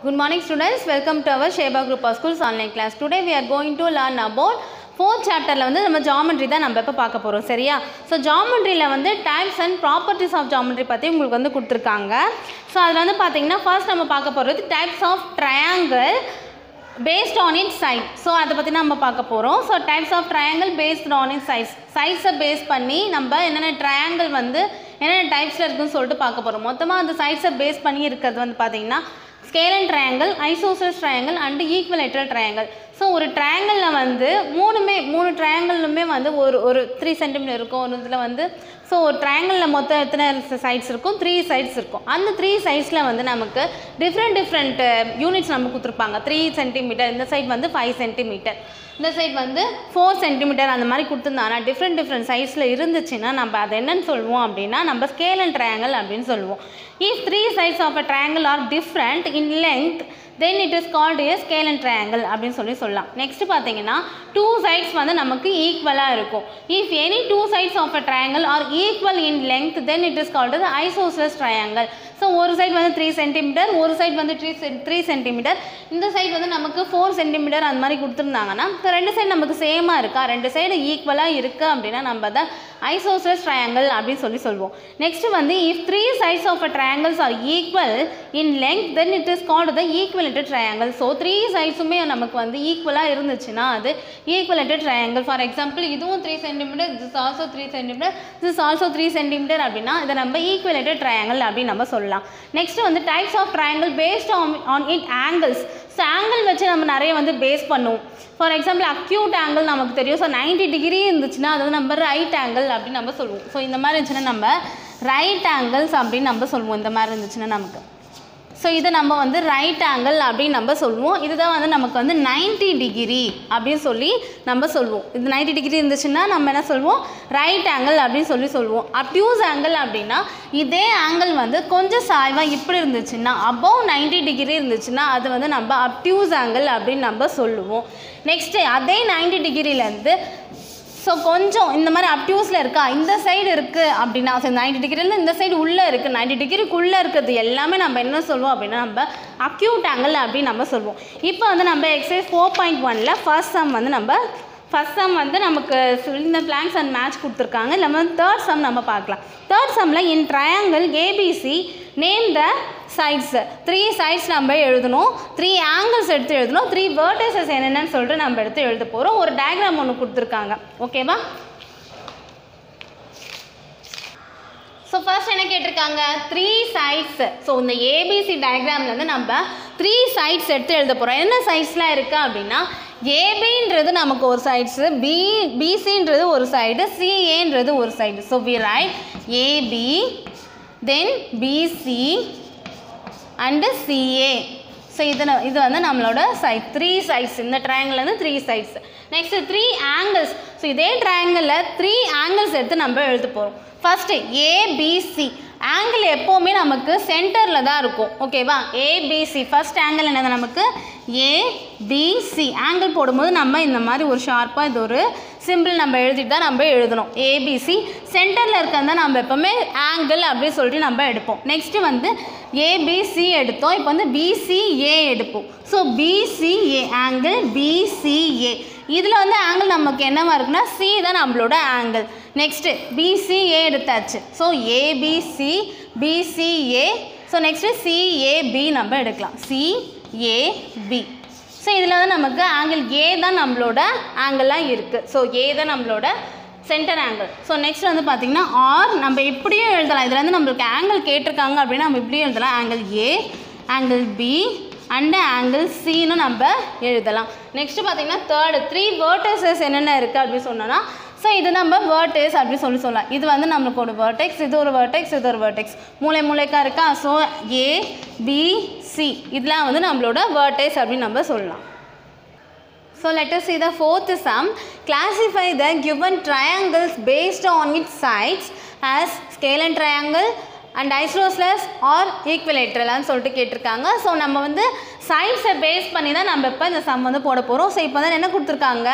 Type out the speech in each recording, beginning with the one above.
Good morning students, welcome to our Sheba Group of Schools online class. Today we are going to learn about fourth சாப்டரில் வந்து நம்ம geometry தான் நம்ம இப்போ பார்க்க போகிறோம் சரியா ஸோ ஜாமெண்ட்ரியில் வந்து types and properties of geometry பற்றி உங்களுக்கு வந்து கொடுத்துருக்காங்க ஸோ அதில் வந்து பார்த்தீங்கன்னா ஃபர்ஸ்ட் நம்ம பார்க்க போகிறது types of triangle based on it side so அதை பற்றி நம்ம பார்க்க போகிறோம் so types of triangle based on it சைஸ் சைஸை பேஸ் பண்ணி நம்ம என்னென்ன ட்ரையாங்கிள் வந்து என்னென்ன டைப்ஸில் இருக்குன்னு சொல்லிட்டு பார்க்க போகிறோம் மொத்தமாக அந்த சைஸை பேஸ் பண்ணி இருக்கிறது வந்து பார்த்தீங்கன்னா ஸ்கேலன் ட்ரையாங்கிள் ஐசோசஸ் triangle and equilateral triangle so ஒரு ட்ரையாங்கிளில் வந்து மூணுமே மூணு ட்ரையாங்கிளுமே வந்து ஒரு ஒரு த்ரீ சென்டிமீட்டர் இருக்கும் ஒரு இதில் வந்து ஸோ ஒரு ட்ரையாங்கிளில் மொத்தம் எத்தனை சைட்ஸ் இருக்கும் த்ரீ சைட்ஸ் இருக்கும் அந்த த்ரீ சைட்ஸில் வந்து நமக்கு டிஃப்ரெண்ட் டிஃப்ரெண்ட் யூனிட்ஸ் நமக்கு கொடுத்துருப்பாங்க த்ரீ சென்டிமீட்டர் இந்த சைட் வந்து ஃபைவ் சென்டிமீட்டர் இந்த சைட் வந்து ஃபோர் சென்டிமீட்டர் அந்த மாதிரி கொடுத்துருந்தாங்கன்னா டிஃப்ரெண்ட் டிஃப்ரெண்ட் சைஸில் இருந்துச்சுன்னா நம்ம அதை என்னன்னு சொல்லுவோம் அப்படின்னா நம்ம ஸ்கேல் அண்ட் ட்ரையாங்கிள் அப்படின்னு சொல்லுவோம் if three sides of a triangle are different in length then it is called a scalene triangle அப்படின்னு சொல்லி சொல்லலாம் நெக்ஸ்ட் பார்த்தீங்கன்னா டூ சைட்ஸ் வந்து நமக்கு ஈக்குவலாக இருக்கும் if any two sides of a triangle are equal in length then it is called ஐசோசஸ் triangle so ஒரு சைடு வந்து த்ரீ சென்டிமீட்டர் ஒரு சைடு வந்து த்ரீ த்ரீ சென்டிமீட்டர் இந்த சைடு வந்து நமக்கு ஃபோர் சென்டிமீட்டர் அந்த மாதிரி கொடுத்துருந்தாங்கன்னா இப்போ ரெண்டு சைடு நமக்கு சேமாக இருக்கா ரெண்டு சைடு ஈக்குவலாக இருக்குது அப்படின்னா நம்ம தான் ஐசோசஸ் ட்ரையாங்கிள் அப்படின்னு சொல்லி சொல்லுவோம் நெக்ஸ்ட் வந்து if three sides of a triangles are equal in length then it is called the equilateral triangle so three சைட்ஸுமே நமக்கு வந்து ஈக்குவலாக இருந்துச்சுன்னா அது ஈக்குவலேட்டட் ட்ரையாங்கிள் ஃபார் எக்ஸாம்பிள் இதுவும் three centimetre this also three centimetre this also three centimetre அப்படின்னா இதை நம்ம ஈக்குவலேட்டட் ட்ரையாங்கிள் அப்படின்னு நம்ம சொல்லலாம் நெக்ஸ்ட் வந்து types of triangle based on on it angles so angle வச்சு நம்ம நிறைய வந்து பேஸ் பண்ணுவோம் ஃபார் எக்ஸாம்பிள் அக்யூட் ஆங்கிள் நமக்கு தெரியும் ஸோ நைன்டி டிகிரி இருந்துச்சுன்னா அது வந்து நம்ம ரைட் ஆங்கிள் அப்படின்னு நம்ம சொல்லுவோம் ஸோ இந்த மாதிரி இருந்துச்சுன்னா நம்ம ரைட் ஆங்கிள்ஸ் அப்படின்னு நம்ம சொல்லுவோம் இந்த மாதிரி இருந்துச்சுன்னா நமக்கு ஸோ இதை நம்ம வந்து ரைட் ஆங்கிள் அப்படின்னு நம்ம சொல்லுவோம் இதுதான் வந்து நமக்கு வந்து 90 டிகிரி அப்படின்னு சொல்லி நம்ம சொல்லுவோம் இது 90 டிகிரி இருந்துச்சுன்னா நம்ம என்ன சொல்லுவோம் ரைட் ஆங்கிள் அப்படின்னு சொல்லி சொல்லுவோம் அப்டியூஸ் ஆங்கிள் அப்படின்னா இதே ஆங்கிள் வந்து கொஞ்சம் சாய்வாக இப்படி இருந்துச்சுன்னா அபவ் 90 டிகிரி இருந்துச்சுன்னா அது வந்து நம்ம அப்டியூஸ் ஆங்கிள் அப்படின்னு நம்ம சொல்லுவோம் நெக்ஸ்ட்டு அதே 90 டிகிரிலேருந்து ஸோ கொஞ்சம் இந்த மாதிரி அப்டியூஸில் இருக்கா இந்த சைடு இருக்குது அப்படின்னா ஸோ நைன்டி டிகிரிலேருந்து இந்த சைடு உள்ளே இருக்குது நைன்டி டிகிரிக்குள்ளே இருக்கிறது எல்லாமே நம்ம என்ன சொல்லுவோம் அப்படின்னா நம்ம அக்யூட் ஆங்கிள் அப்படின்னு நம்ம சொல்லுவோம் இப்போ வந்து நம்ம எக்ஸசைஸ் ஃபோர் பாயிண்ட் ஒனில் ஃபர்ஸ்ட் சம் வந்து நம்ம ஃபர்ஸ்ட் சம் வந்து நமக்கு இந்த பிளாங்க்ஸ் அண்ட் மேட்ச் கொடுத்துருக்காங்க இல்லை வந்து தேர்ட் சம் நம்ம பார்க்கலாம் தேர்ட் சம்மில் in triangle ABC name the sides three sides நம்ம எழுதணும் த்ரீ ஆங்கிள்ஸ் எடுத்து எழுதணும் த்ரீ வேர்டேசஸ் என்னென்னு சொல்லிட்டு நம்ம எடுத்து எழுத போகிறோம் ஒரு டயக்ராம் ஒன்று கொடுத்துருக்காங்க ஓகேவா ஸோ ஃபர்ஸ்ட் என்ன கேட்டிருக்காங்க த்ரீ சைட்ஸ் ஸோ இந்த ஏபிசி டயக்ராம்லேருந்து நம்ம த்ரீ சைட்ஸ் எடுத்து எழுத போகிறோம் என்ன சைட்ஸ்லாம் இருக்குது அப்படின்னா ஏபின்றது நமக்கு ஒரு சைட்ஸு பி பிசின்றது ஒரு சைடு சிஏன்றது ஒரு side so we write AB then BC and CA so இது ந- இது வந்து நம்மளோட சைட் த்ரீ சைட்ஸ் இந்த ட்ரையாங்கிள்லேருந்து three sides next three angles so இதே ட்ரையாங்கிளில் த்ரீ ஆங்கிள்ஸ் எடுத்து நம்ம எழுத போகிறோம் ஃபஸ்ட்டு ஏபிசி ஆங்கிள் எப்போவுமே நமக்கு சென்டரில் தான் இருக்கும் ஓகேவா ஏபிசி ஃபர்ஸ்ட் ஆங்கிள் என்னது நமக்கு ஏபிசி ஆங்கிள் போடும்போது நம்ம இந்த மாதிரி ஒரு ஷார்ப்பாக இது ஒரு சிம்பிள் நம்ம எழுதிட்டு தான் நம்ம எழுதணும் ஏபிசி சென்டரில் இருக்கிறது தான் நம்ம எப்போவுமே ஆங்கிள் அப்படின்னு சொல்லிட்டு நம்ம எடுப்போம் நெக்ஸ்ட்டு வந்து ஏபிசி எடுத்தோம் இப்போ வந்து பிசிஏ எடுப்போம் ஸோ பிசிஏ ஆங்கிள் பிசிஏ இதில் வந்து ஆங்கிள் நமக்கு என்னவா இருக்குன்னா சி தான் நம்மளோட ஆங்கிள் நெக்ஸ்ட்டு பிசிஏ எடுத்தாச்சு so ABC BCA so next CAB நம்ம எடுக்கலாம் சிஏபி ஸோ இதில் வந்து நமக்கு ஆங்கிள் ஏ தான் நம்மளோட ஆங்கிளாக இருக்குது ஸோ ஏ தான் நம்மளோட சென்டர் ஆங்கிள் ஸோ நெக்ஸ்ட் வந்து பார்த்திங்கன்னா ஆர் நம்ம இப்படியும் எழுதலாம் இதில் வந்து நம்மளுக்கு ஆங்கிள் கேட்டிருக்காங்க அப்படின்னா நம்ம இப்படியும் எழுதலாம் angle A angle B and angle சின்னு நம்ம எழுதலாம் நெக்ஸ்ட்டு பார்த்தீங்கன்னா தேர்டு த்ரீ வேர்டஸஸ் என்னென்ன இருக்குது அப்படின்னு சொன்னோன்னா ஸோ இது நம்ம வேர்டெக்ஸ் அப்படின்னு சொல்லி சொல்லலாம் இது வந்து நம்மளுக்கு ஒரு வேர்டெக்ஸ் இது ஒரு வேர்டெக்ஸ் இது ஒரு வேர்டெக்ஸ் மூளை மூளைக்கா இருக்கா ஸோ ஏ பி சி இதெல்லாம் வந்து நம்மளோட வேர்டெக்ஸ் அப்படின்னு நம்ம சொல்லலாம் So let us see the fourth sum. Classify the given triangles based on its sides as scale and triangle and isosceles or equilateral னு சொல்லிட்டு கேட்டிருக்காங்க ஸோ நம்ம வந்து சைட்ஸை பேஸ் பண்ணி தான் நம்ம இப்போ இந்த சம் வந்து போட போகிறோம் ஸோ இப்போ வந்து என்ன கொடுத்துருக்காங்க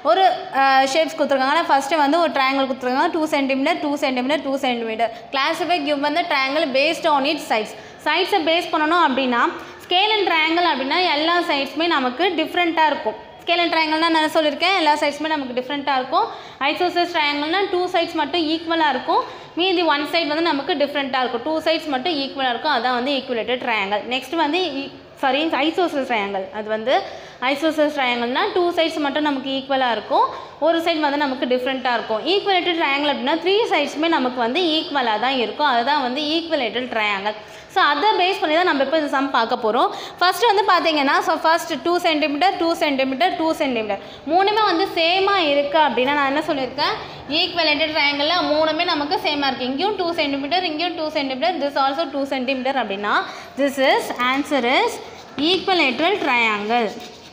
ஒரு ஷேப்ஸ் கொடுத்துருக்காங்க ஃபஸ்ட்டு வந்து ஒரு ட்ரையாங்கிள் கொடுத்துருக்காங்க two centimetre two centimetre two centimetre classify give வந்து triangle based on it sides சைட்ஸை பேஸ் பண்ணணும் அப்படின்னா ஸ்கேல் அண்ட் ட்ரையாங்கிள் அப்படின்னா எல்லா சைட்ஸுமே நமக்கு டிஃப்ரெண்ட்டாக இருக்கும் ஸ்கேல் அண்ட் ட்ரையாங்கிள்னா நான் சொல்லியிருக்கேன் எல்லா சைட்ஸுமே நமக்கு டிஃப்ரெண்ட்டாக இருக்கும் ஐசோசஸ் ட்ரையாங்கிள்னா டூ சைட்ஸ் மட்டும் ஈக்குவலாக இருக்கும் மீதி ஒன் சைடு வந்து நமக்கு டிஃப்ரெண்ட்டாக இருக்கும் டூ சைட்ஸ் மட்டும் ஈக்குவலாக இருக்கும் அதான் வந்து ஈக்குவலேட்டட் ட்ரையாங்கிள் நெக்ஸ்ட் வந்து சாரி ஐசோசஸ் ட்ரையாங்கிள் அது வந்து ஐசோசஸ் ட்ரையாங்கிள்னா டூ சைட்ஸ் மட்டும் நமக்கு ஈக்குவலாக இருக்கும் ஒரு சைடு வந்து நமக்கு டிஃப்ரெண்ட்டாக இருக்கும் ஈக்குவலேட்டட் ட்ரையாங்கிள் அப்படின்னா த்ரீ சைட்ஸுமே நமக்கு வந்து ஈக்குவலாக தான் இருக்கும் அதுதான் வந்து ஈக்குவலேட்டட் ட்ரையாங்கிள் ஸோ அதை பேஸ் பண்ணி தான் நம்ம இப்போ இந்த சம் பார்க்க போகிறோம் ஃபஸ்ட்டு வந்து பார்த்தீங்கன்னா so first two centimetre two centimetre two centimetre மூணுமே வந்து சேமாக இருக்குது அப்படின்னா நான் என்ன சொல்லியிருக்கேன் ஈக்குவலேட்டட் ட்ரையாங்கிளில் மூணுமே நமக்கு சேமாக இருக்குது இங்கேயும் டூ சென்டிமீட்டர் இங்கேயும் two centimetre this also two centimetre அப்படின்னா this is answer is equilateral triangle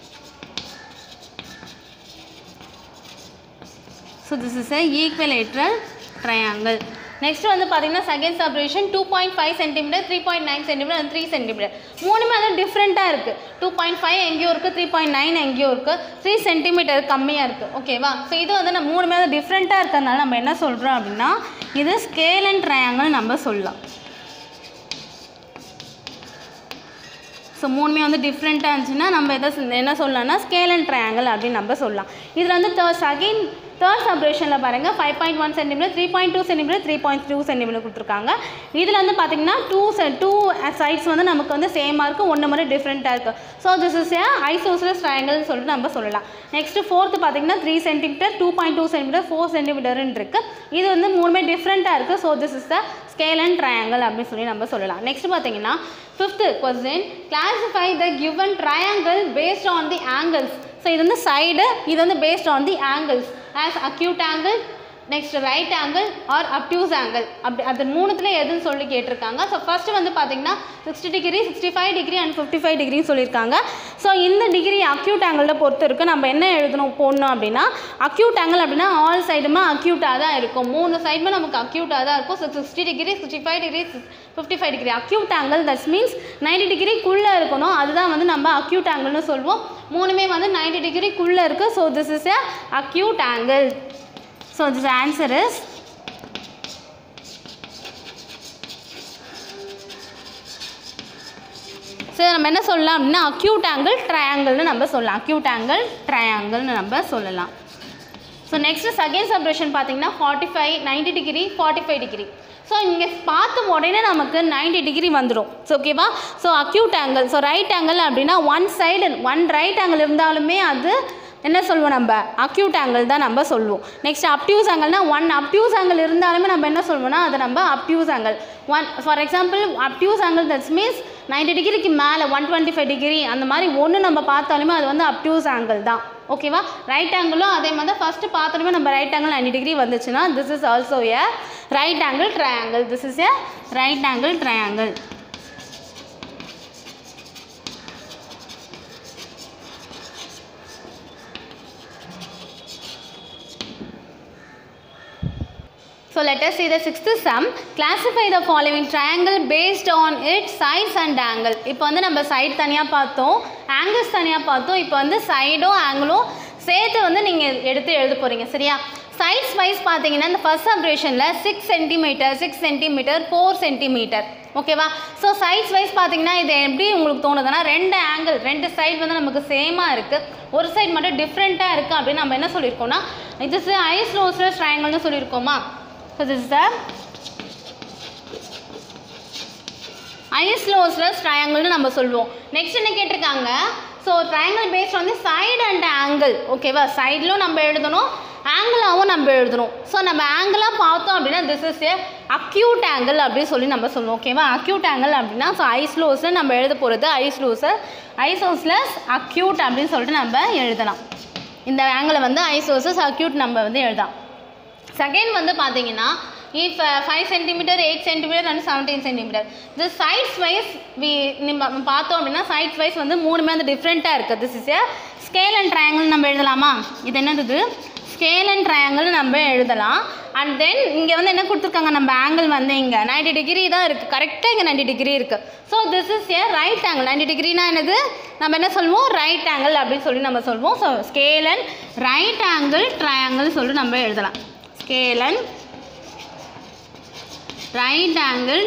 so this is a equilateral triangle next வந்து பார்த்தீங்கன்னா second separation two point five centimetre three point nine centimetre and three centimetre மூணுமே வந்து டிஃப்ரெண்ட்டாக இருக்குது two point five எங்கேயும் இருக்குது three point nine எங்கேயும் இருக்குது த்ரீ சென்டிமீட்டர் கம்மியாக இருக்குது ஓகேவா ஸோ இது வந்து நம்ம மூணுமே வந்து டிஃப்ரெண்ட்டாக இருக்கிறதுனால நம்ம என்ன சொல்கிறோம் அப்படின்னா இது ஸ்கேல் அண்ட் ட்ரையாங்கிள் நம்ம சொல்லலாம் ஸோ மூணுமே வந்து டிஃப்ரெண்ட்டாக இருந்துச்சுன்னா நம்ம எதை சொல்- என்ன சொல்லலாம்னா ஸ்கேல் அண்ட் ட்ரையாங்கிள் அப்படின்னு நம்ம சொல்லலாம் இதில் வந்து தேர்ட் செகண்ட் தேர்ட் சப்ரேஷனில் பாருங்கள் five point one centimetre three point two centimetre three point two centimetre கொடுத்துருக்காங்க இதில் வந்து பார்த்தீங்கன்னா டூ டூ சைட்ஸ் வந்து நமக்கு வந்து சேமாக இருக்குது ஒன்று மாதிரி டிஃப்ரெண்ட்டாக இருக்குது so this is a isosceles ட்ரையாங்கிள்னு சொல்லிட்டு நம்ம சொல்லலாம் நெக்ஸ்ட்டு ஃபோர்த்து பார்த்தீங்கன்னா three centimetre two point two centimetre four சென்டிமீட்டர்னு இருக்குது இது வந்து மூணுமே டிஃப்ரெண்ட்டாக இருக்குது so this is the scalene triangle அப்படின்னு சொல்லி நம்ம சொல்லலாம் நெக்ஸ்ட் பார்த்தீங்கன்னா fifth question classify the given triangle based on the angles so இது வந்து சைடு இது வந்து based on the angles as acute angle next right angle R obtuse angle அப்படி அது மூணுத்தில் எதுன்னு சொல்லி கேட்டிருக்காங்க ஸோ ஃபஸ்ட்டு வந்து பார்த்தீங்கன்னா sixty degree sixty five degree and fifty five டிகிரின்னு சொல்லியிருக்காங்க ஸோ இந்த டிகிரி அக்யூட் ஆங்கிளில் பொறுத்து இருக்கு நம்ம என்ன எழுதணும் போடணும் அப்படின்னா அக்யூட் ஆங்கிள் அப்படின்னா ஆல் சைடுமே அக்யூட்டாக தான் இருக்கும் மூணு சைடுமே நமக்கு அக்யூட்டாக தான் இருக்கும் so sixty degree sixty five degree fifty five degree acute angle that's means ninety டிகிரிக்குள்ளே இருக்கணும் அதுதான் வந்து நம்ம அக்யூட் ஆங்கிள்னு சொல்லுவோம் மூணுமே வந்து நைன்டி டிகிரிக்குள்ளே இருக்குது so this is a acute angle so this answer is so நம்ம என்ன சொல்லலாம் அப்படின்னா அக்யூட் ஆங்கிள் ட்ரையாங்கிள்னு நம்ம சொல்லலாம் அக்யூட் ஆங்கிள் ட்ரையாங்கிள்னு நம்ம சொல்லலாம் ஸோ நெக்ஸ்ட் செகண்ட் சப்ரேஷன் பார்த்தீங்கன்னா forty five ninety degree forty five degree so இங்கே பார்த்த உடனே நமக்கு 90 டிகிரி வந்துடும் ஸோ ஓகேவா so acute angle so right angle அப்படின்னா one side one right angle இருந்தாலுமே அது என்ன சொல்லுவோம் நம்ம அக்யூட் ஆங்கிள் தான் நம்ம சொல்லுவோம் நெக்ஸ்ட் அப்டியூஸ் ஆங்கிள்னா ஒன் அப்டியூஸ் ஆங்கிள் இருந்தாலுமே நம்ம என்ன சொல்லுவோம்னா அதை நம்ம obtuse angle one for example obtuse angle that's means 90 டிகிரிக்கு மேலே ஒன் டுவெண்ட்டி ஃபைவ் டிகிரி அந்த மாதிரி ஒன்று நம்ம பார்த்தாலுமே அது வந்து அப்டியூஸ் ஆங்கிள் தான் ஓகேவா ரைட் ஆங்கிளும் அதே மாதிரி தான் ஃபஸ்ட்டு பார்த்தாலுமே நம்ம ரைட் ஆங்கிள் 90 டிகிரி வந்துச்சுன்னா this is also a right angle triangle this is a right angle triangle So let us see the sixth sum. Classify the following triangle based on its sides and angle. இப்போ வந்து நம்ம side தனியாக பார்த்தோம் angles தனியாக பார்த்தோம் இப்போ வந்து சைடும் ஆங்கிளும் சேர்த்து வந்து நீங்கள் எடுத்து எழுத போகிறீங்க சரியா சைட்ஸ் வைஸ் பார்த்தீங்கன்னா இந்த ஃபர்ஸ்ட் சப்ரேஷனில் six centimetre six centimetre four centimetre ஓகேவா ஸோ சைட்ஸ் வைஸ் பார்த்தீங்கன்னா இது எப்படி உங்களுக்கு தோணுதுன்னா ரெண்டு ஆங்கிள் ரெண்டு சைடு வந்து நமக்கு சேமாக இருக்குது ஒரு சைடு மட்டும் டிஃப்ரெண்ட்டாக இருக்குது அப்படின்னு நம்ம என்ன சொல்லியிருக்கோம்னா இது ஐஸ் ரோஸ்லஸ் ட்ரையாங்கிள்னு சொல்லியிருக்கோமா So this is the isosceles ட்ரையாங்கிள்னு நம்ம சொல்லுவோம் நெக்ஸ்ட் என்ன கேட்டிருக்காங்க ஸோ ட்ரையாங்கிள் பேஸ்ட் வந்து சைடு அண்ட் ஆங்கிள் ஓகேவா சைட்லும் நம்ம எழுதணும் ஆங்கிளாகவும் நம்ம எழுதணும் ஸோ நம்ம ஆங்கிளாக பார்த்தோம் அப்படின்னா this is a acute angle அப்படின்னு சொல்லி நம்ம சொல்லுவோம் ஓகேவா அக்யூட் ஆங்கிள் அப்படின்னா ஸோ ஐஸ்லோஸில் நம்ம எழுத போகிறது ஐஸ்லோஸர் ஐசோஸ்லஸ் அக்யூட் அப்படின்னு சொல்லிட்டு நம்ம எழுதலாம் இந்த ஆங்கிளை வந்து ஐசோசஸ் அக்யூட் நம்ம வந்து எழுதலாம் செகண்ட் வந்து பார்த்தீங்கன்னா if five centimetre eight centimetre and seventeen centimetre இது சைட்ஸ் வைஸ் வி நம்ம பார்த்தோம் அப்படின்னா சைட்ஸ் வைஸ் வந்து மூணுமே வந்து டிஃப்ரெண்ட்டாக இருக்குது this is a scalene triangle நம்ம எழுதலாமா இது என்னது ஸ்கேல் அண்ட் ட்ரையாங்கிள் நம்ம எழுதலாம் அண்ட் தென் இங்கே வந்து என்ன கொடுத்துருக்காங்க நம்ம ஆங்கிள் வந்து இங்கே 90 டிகிரி தான் இருக்குது கரெக்டாக இங்கே 90 டிகிரி இருக்குது so this is a right angle 90 டிகிரினா என்னது நம்ம என்ன சொல்லுவோம் ரைட் ஆங்கிள் அப்படின்னு சொல்லி நம்ம சொல்லுவோம் so scalene right angle triangle சொல்லி நம்ம எழுதலாம் scalene right angle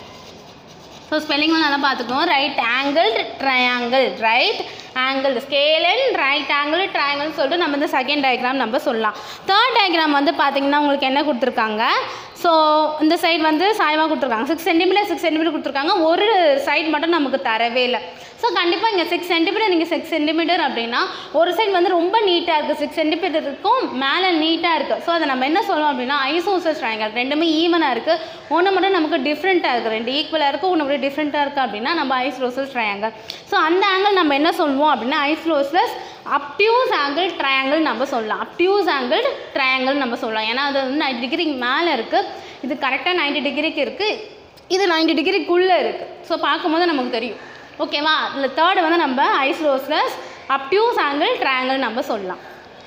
so spelling நல்லா பார்த்துக்கணும் right angle triangle right angle scalene right angle triangle சொல்லிட்டு நம்ம இந்த செகண்ட் டயக்ராம் நம்ம சொல்லலாம் தேர்ட் டயக்ராம் வந்து பார்த்தீங்கன்னா உங்களுக்கு என்ன கொடுத்துருக்காங்க ஸோ இந்த சைடு வந்து சாய்வாக கொடுத்துருக்காங்க சிக்ஸ் சென்டிமீட்டர் சிக்ஸ் சென்டிமீட்டர் கொடுத்துருக்காங்க ஒரு சைடு மட்டும் நமக்கு தரவே இல்லை ஸோ கண்டிப்பாக இங்கே சிக்ஸ் சென்டிமீட்டர் நீங்கள் சிக்ஸ் சென்டிமீட்டர் அப்படின்னா ஒரு சைடு வந்து ரொம்ப நீட்டாக இருக்குது சிக்ஸ் சென்டிமீட்டருக்கும் மேலே நீட்டாக இருக்குது ஸோ அதை நம்ம என்ன சொல்லுவோம் அப்படின்னா ஐசோசஸ் ட்ரையாங்கல் ரெண்டுமே ஈவனாக இருக்குது ஒன்று மட்டும் நமக்கு டிஃப்ரெண்ட்டாக இருக்குது ரெண்டு ஈக்குவலாக இருக்குது ஒன்று மட்டும் டிஃப்ரெண்ட்டாக இருக்குது அப்படின்னா நம்ம ஐஸ்ரோசஸ் ட்ரையாங்கல் ஸோ அந்த ஆங்கிள் நம்ம என்ன சொல்லுவோம் அப்படின்னா ஐஸ்ரோசஸ் அப்டியூஸ் ஆங்கிள் ட்ரையாங்கிள் நம்ம சொல்லலாம் அப்டியூஸ் ஆங்கிள் ட்ரையாங்கிள் நம்ம சொல்லலாம் ஏன்னா அது வந்து நைன்டி டிகிரிக்கு மேலே இருக்குது இது கரெக்டாக நைன்டி டிகிரிக்கு இருக்குது இது நைன்டி டிகிரிக்குள்ளே இருக்குது ஸோ பார்க்கும்போது நமக்கு தெரியும் ஓகேவா இதில் தேர்டு வந்து நம்ம ஐஸ்ரோஸ்லஸ் அப்டியூஸ் ஆங்கிள் ட்ரையாங்கிள் நம்ம சொல்லலாம்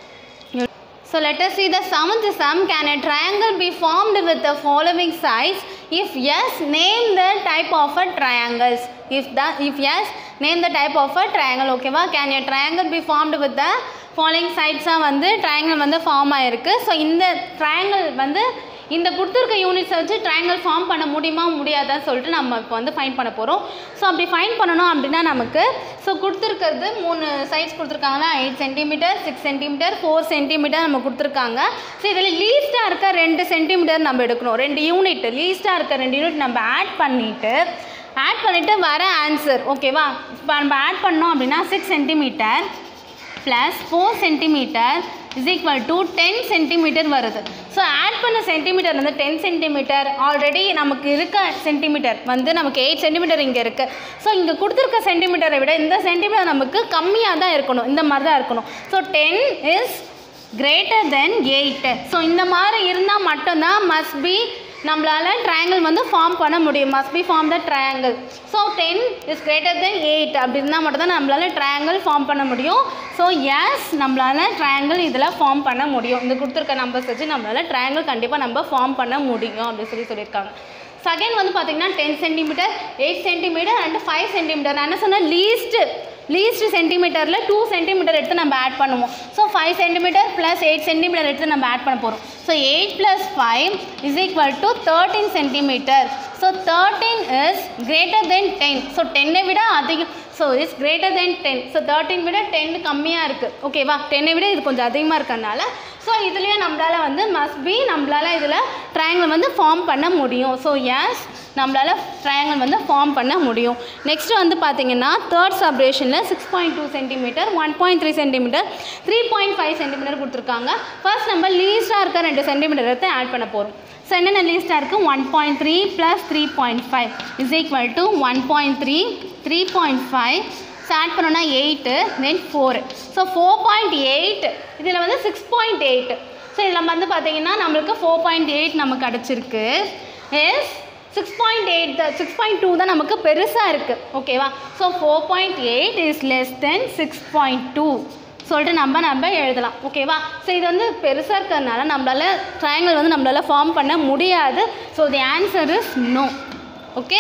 So let us see the seventh sum. Can a triangle be formed with the following sides? If yes, name the type of a triangles. If the if yes, name the type of a triangle. ஓகேவா Can a triangle be formed with the following sides ஆ வந்து triangle வந்து form ஆயிருக்கு so இந்த triangle வந்து இந்த கொடுத்துருக்க யூனிட்ஸை வச்சு triangle form பண்ண முடியுமா முடியாதான்னு சொல்லிட்டு நம்ம இப்போ வந்து ஃபைன் பண்ண போகிறோம் ஸோ அப்படி ஃபைன் பண்ணணும் அப்படின்னா நமக்கு ஸோ கொடுத்துருக்கிறது மூணு சைஸ் கொடுத்துருக்காங்களா eight centimetre six centimetre four centimetre நம்ம கொடுத்துருக்காங்க ஸோ இதில் லீஸ்ட்டாக இருக்க ரெண்டு சென்டிமீட்டர் நம்ம எடுக்கணும் ரெண்டு யூனிட் லீஸ்ட்டாக இருக்க ரெண்டு யூனிட் நம்ம ஆட் பண்ணிவிட்டு ஆட் பண்ணிவிட்டு வர ஆன்சர் ஓகேவா இப்போ நம்ம ஆட் பண்ணோம் அப்படின்னா six centimetre plus four centimetre is equal to ten centimetre வருது ஸோ ஆட் பண்ண சென்டிமீட்டர் வந்து டென் சென்டிமீட்டர் ஆல்ரெடி நமக்கு இருக்க சென்டிமீட்டர் வந்து நமக்கு எயிட் சென்டிமீட்டர் இங்கே இருக்குது ஸோ இங்கே கொடுத்துருக்க சென்டிமீட்டரை விட இந்த சென்டிமீட்டர் நமக்கு கம்மியாக தான் இருக்கணும் இந்த மாதிரி தான் இருக்கணும் so ten is greater than eight so இந்த மாதிரி இருந்தால் மட்டும்தான் மஸ்ட் பி நம்மளால் ட்ரையாங்கிள் வந்து ஃபார்ம் பண்ண முடியும் must be form the triangle so ten is greater than eight அப்படி இருந்தால் மட்டும்தான் நம்மளால் ட்ரையாங்கிள் ஃபார்ம் பண்ண முடியும் ஸோ எஸ் நம்மளால் ட்ரையாங்கிள் இதில் ஃபார்ம் பண்ண முடியும் இந்த கொடுத்துருக்க நம்பர்ஸ் வச்சு நம்மளால் ட்ரையாங்கிள் கண்டிப்பாக நம்ம ஃபார்ம் பண்ண முடியும் அப்படின்னு சொல்லி சொல்லியிருக்காங்க செகண்ட் வந்து பார்த்தீங்கன்னா ten centimetre eight centimetre and five centimetre நான் என்ன சொன்னேன் லீஸ்ட் லீஸ்ட் சென்டிமீட்டரில் டூ சென்டிமீட்டர் எடுத்து நம்ம ஆட் பண்ணுவோம் so five centimetre plus eight centimetre எடுத்து நம்ம ஆட் பண்ண போகிறோம் so eight plus five is equal to thirteen centimetre so thirteen is greater than ten so டென்னை விட அதிகம் so is greater than ten so thirteen விட ten கம்மியாக இருக்குது ஓகேவா டென்னை விட இது கொஞ்சம் அதிகமாக இருக்கறனால ஸோ இதுலேயும் நம்மளால் வந்து மஸ்ட் பி நம்மளால் இதில் ட்ரையாங்கிள் வந்து ஃபார்ம் பண்ண முடியும் ஸோ எஸ் நம்மளால் ட்ரையாங்கிள் வந்து ஃபார்ம் பண்ண முடியும் நெக்ஸ்ட் வந்து பார்த்தீங்கன்னா தேர்ட் சப்ரேஷனில் six point two centimetre one point three centimetre three point five centimetre கொடுத்துருக்காங்க ஃபர்ஸ்ட் நம்ம லீஸ்ட்டாக இருக்க ரெண்டு சென்டிமீட்டர் எடுத்து ஆட் பண்ண போகிறோம் ஸோ என்னென்ன லீஸ்ட்டாக இருக்குது one point three plus three point five is equal to one point three three point five so add பண்ணோன்னா eight then four so four point eight இதில் வந்து சிக்ஸ் பாயிண்ட் எயிட் ஸோ இதில் வந்து பார்த்தீங்கன்னா நம்மளுக்கு ஃபோர் பாயிண்ட் எயிட் நமக்கு கிடச்சிருக்கு yes six point eight six point two தான் நமக்கு பெருசாக இருக்குது ஓகேவா so four point eight is less than six point two சொல்லிட்டு நம்ம நம்ம எழுதலாம் ஓகேவா ஸோ இது வந்து பெருசாக இருக்கிறதுனால நம்மளால் ட்ரையாங்கிள் வந்து நம்மளால் ஃபார்ம் பண்ண முடியாது so the answer is no okay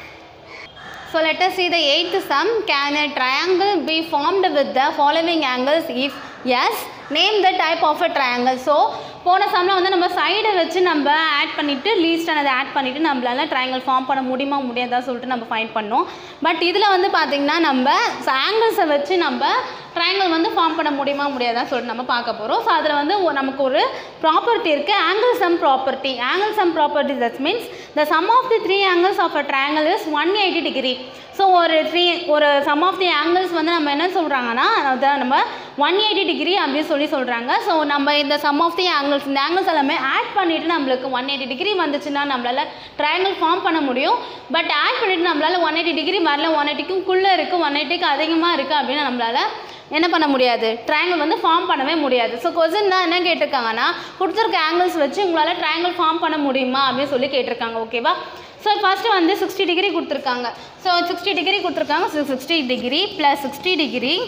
So let us see the eighth sum. Can a triangle be formed with the following angles? If yes, name the type of a triangle. So போன சம்மில் வந்து நம்ம சைடை வச்சு நம்ம add பண்ணிவிட்டு லீஸ்டானதை add பண்ணிவிட்டு நம்மளால ட்ரையாங்கிள் ஃபார்ம் பண்ண முடியுமா முடியாதா சொல்லிட்டு நம்ம ஃபைண்ட் பண்ணோம் பட் இதில் வந்து பார்த்திங்கன்னா நம்ம ஆங்கிள்ஸை வச்சு நம்ம ட்ரையாங்கிள் வந்து ஃபார்ம் பண்ண முடியுமா முடியாதா சொல்லிட்டு நம்ம பார்க்க போகிறோம் ஸோ அதில் வந்து ஒ- நமக்கு ஒரு ப்ராப்பர்ட்டி இருக்குது angle sum property angle sum property that means the sum of the three angles of a triangle is one eighty degree so ஒரு த்ரீ ஒரு சம் ஆஃப் தி ஆங்கிள்ஸ் வந்து நம்ம என்ன சொல்கிறாங்கன்னா அதை நம்ம ஒன் எயிட்டி டிகிரி அப்படின்னு சொல்லி சொல்கிறாங்க ஸோ நம்ம இந்த சம் ஆஃப் தி ஆங்கிள்ஸ் இந்த ஆங்கிள்ஸ் எல்லாமே ஆட் பண்ணிவிட்டு நம்மளுக்கு ஒன் எயிட்டி டிகிரி வந்துச்சுன்னா நம்மளால் ட்ரையாங்கிள் ஃபார்ம் பண்ண முடியும் பட் ஆட் பண்ணிவிட்டு நம்மளால் ஒன் எயிட்டி டிகிரி வரல ஒன் எயிட்டிக்கும் குள்ளே இருக்குது ஒன் எயிட்டிக்கு அதிகமாக இருக்குது அப்படின்னு நம்மளால் என்ன பண்ண முடியாது ட்ரையாங்கிள் வந்து ஃபார்ம் பண்ணவே முடியாது ஸோ கொஸ்டின் தான் என்ன கேட்டிருக்காங்கன்னா கொடுத்துருக்க ஆங்கிள்ஸ் வச்சு உங்களால் ட்ரையாங்கிள் ஃபார்ம் பண்ண முடியுமா அப்படின்னு சொல்லி கேட்டிருக்காங்க ஓகேவா ஸோ ஃபஸ்ட்டு வந்து சிக்ஸ்டி டிகிரி கொடுத்துருக்காங்க ஸோ சிக்ஸ்டி டிகிரி கொடுத்துருக்காங்க so sixty degree plus sixty degree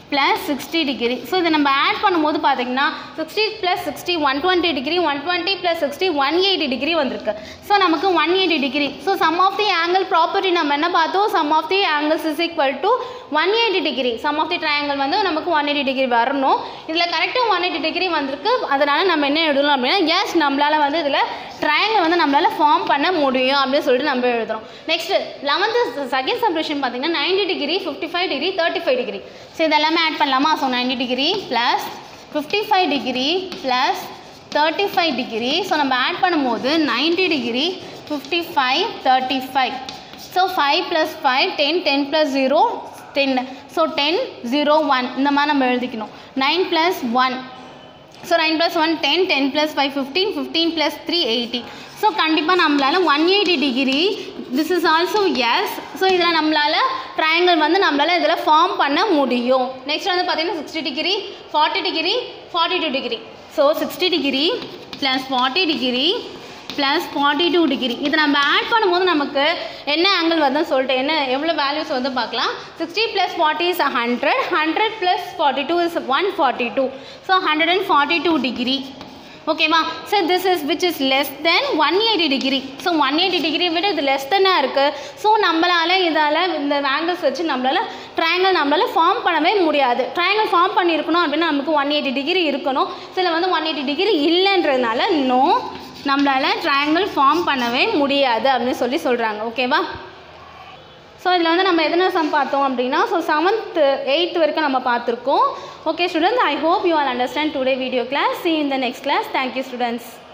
plus sixty degree so இதை நம்ம ஆட் பண்ணும்போது பார்த்தீங்கன்னா sixty plus sixty one twenty degree one twenty plus sixty one eighty degree வந்திருக்கு so நமக்கு one eighty degree so sum of the angle property நம்ம என்ன பார்த்தோம் sum of the angles is equal to one eighty degree sum of the triangle வந்து நமக்கு one eighty degree வரணும் இதில் கரெக்டாக ஒன் எயிட்டி டிகிரி வந்திருக்கு அதனால் நம்ம என்ன எழுதணும் அப்படின்னா எஸ் நம்மளால் வந்து இதில் ட்ரையாங்கிள் வந்து நம்மளால் ஃபார்ம் பண்ண முடியும் அப்படின்னு சொல்லிட்டு நம்ம எழுதுறோம் நெக்ஸ்ட்டு லெவன்த்து செகண்ட் சப்ரேஷன் பார்த்தீங்கன்னா ninety degree fifty five degree thirty five degree so இதெல்லாமே ஆட் பண்ணலாமா so ninety degree plus fifty five degree plus thirty five degree so நம்ம ஆட் பண்ணும்போது ninety degree fifty five thirty five so five plus five ten ten plus zero ten so ten zero one இந்த மாதிரி நம்ம எழுதிக்கணும் nine plus one so nine plus one ten ten plus five fifteen fifteen plus three eighty so கண்டிப்பாக நம்மளால் one eighty degree this is also yes so இதில் நம்மளால் triangle வந்து நம்மளால் இதில் ஃபார்ம் பண்ண முடியும் நெக்ஸ்ட் வந்து பார்த்தீங்கன்னா sixty degree forty degree forty two degree so sixty degree plus forty degree plus forty two degree இது நம்ம ஆட் பண்ணும்போது நமக்கு என்ன ஆங்கிள் வருதுன்னு சொல்லிட்டு என்ன எவ்வளோ வேல்யூஸ் வந்து பார்க்கலாம் sixty plus forty is hundred hundred plus forty two is one forty two so hundred and forty two degree ஓகேவா so this is which is less than one eighty degree so one eighty degree விட இது less தென்னாக இருக்குது so நம்மளால் இதால் இந்த angles வச்சு நம்மளால் triangle நம்மளால் ஃபார்ம் பண்ணவே முடியாது ட்ரையாங்கிள் ஃபார்ம் பண்ணியிருக்கணும் அப்படின்னா நமக்கு ஒன் எயிட்டி டிகிரி இருக்கணும் ஸோ இதில் வந்து ஒன் எயிட்டி டிகிரி இல்லைன்றதுனால நோ நம்மளால் ட்ரையாங்கிள் ஃபார்ம் பண்ணவே முடியாது அப்படின்னு சொல்லி சொல்கிறாங்க ஓகேவா ஸோ இதில் வந்து நம்ம எதனா சம் பார்த்தோம் அப்படின்னா ஸோ செவன்த் எயித் வரைக்கும் நம்ம பார்த்துருக்கோம் okay students I hope you all understand today video class see in the next class thank you students